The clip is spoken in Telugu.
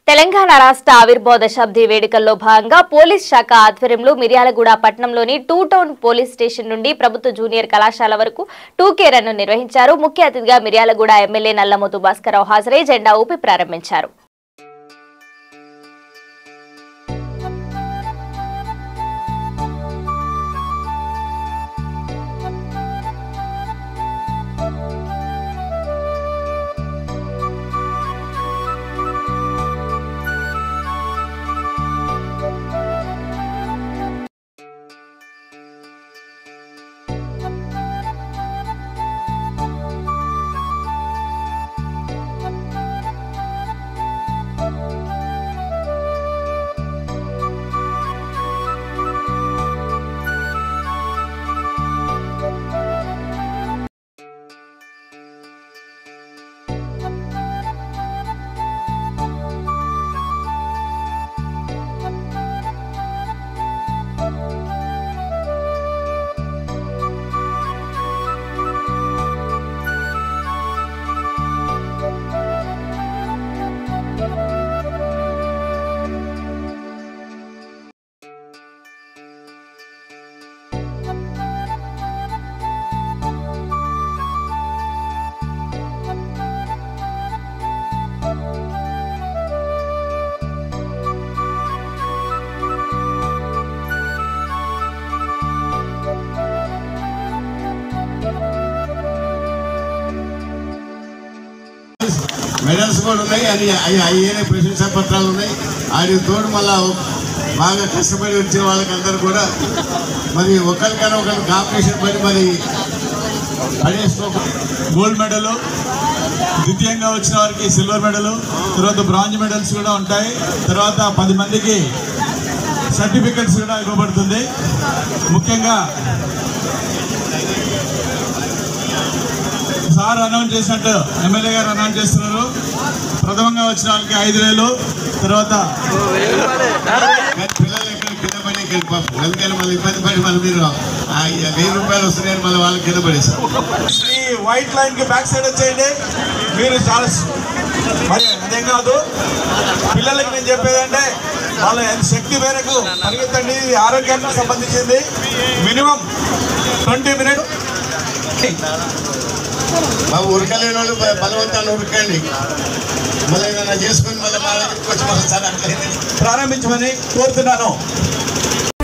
తెలంగాణ రాష్ట్ర ఆవిర్భావ దశాబ్ది వేడుకల్లో భాగంగా పోలీస్ శాఖ ఆధ్వర్యంలో మిర్యాలగూడ పట్టణంలోని టూ టౌన్ పోలీస్ స్టేషన్ నుండి ప్రభుత్వ జూనియర్ కళాశాల వరకు టూకే రన్ నిర్వహించారు ముఖ్య అతిథిగా మిర్యాలగూడ ఎమ్మెల్యే నల్లమోతు భాస్కరరావు హాజరై జెండా ఊపి ప్రారంభించారు మెడల్స్ కూడా ఉన్నాయి అది అవి అయ్యే ప్రశంసా పత్రాలు ఉన్నాయి వాటికి తోడు మళ్ళా బాగా కష్టపడి వచ్చిన వాళ్ళకందరూ కూడా మరి ఒకరికైనా ఒకరి కాంపిటీషన్ పడి మరి పడేసుకోక గోల్డ్ మెడల్ ద్వితీయంగా వచ్చిన వారికి సిల్వర్ మెడల్ తర్వాత బ్రాంజ్ మెడల్స్ కూడా ఉంటాయి తర్వాత పది మందికి సర్టిఫికెట్స్ కూడా ఇవ్వబడుతుంది ముఖ్యంగా సార్ అనౌన్స్ చేసినట్టు ఎమ్మెల్యే గారు అనౌన్స్ చేస్తున్నారు ప్రథమంగా వచ్చిన వాళ్ళకి ఐదు వేలు తర్వాత కానీ పిల్లలు ఎక్కడ కింద పడి ఇక్కడ పాపం అందుకని మళ్ళీ ఇబ్బంది పడి మళ్ళీ మీరు ఆ వెయ్యి రూపాయలు వస్తున్నాయని మళ్ళీ వాళ్ళకి కింద పడేస్తారు ఈ వైట్ లైన్ కి బ్యాక్ సైడ్ వచ్చేయండి మీరు చాలా స్- మరి అదేం కాదు పిల్లలకి నేను చెప్పేది అంటే వాళ్ళ శక్తి మేరకు పరిగెత్తండి ఇది ఆరోగ్యానికి సంబంధించింది మినిమం ట్వంటీ మినిట్ మా ఉరకలేని వాళ్ళు బ- బలవంతాన్ని ఉరకండి మళ్ళీ ఏదైనా చేసుకుని మళ్ళీ మా దగ్గరికి వచ్చి మళ్ళీ సార్ అట్లయింది ప్రారంభించమని కోరుతున్నాను